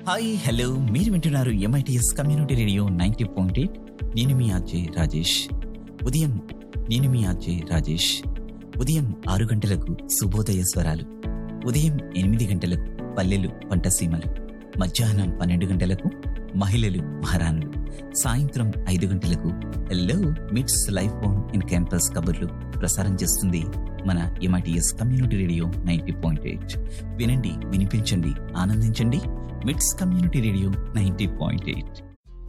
hi hello మీరు వింటున్నారు MITS community radio ninety point eight నేను మీ ఆర్జే రాజేష్ ఉదయం నేను మీ ఆర్జే రాజేష్ ఉదయం ఆరు గంటలకు శుభోదయ స్వరాలు ఉదయం ఎనిమిది గంటలకు పల్లెలు పంటసీమలు మధ్యాహ్నం పన్నెండు గంటలకు మహిళలు మహారాణులు సాయంత్రం ఐదు గంటలకు హలో మిట్స్ లైఫ్ ఫోన్ ఇన్ క్యాంపస్ కబుర్లు ప్రసారం చేస్తుంది మన MITS community radio ninety point eight వినండి వినిపించండి ఆనందించండి MITS community radio ninety point eight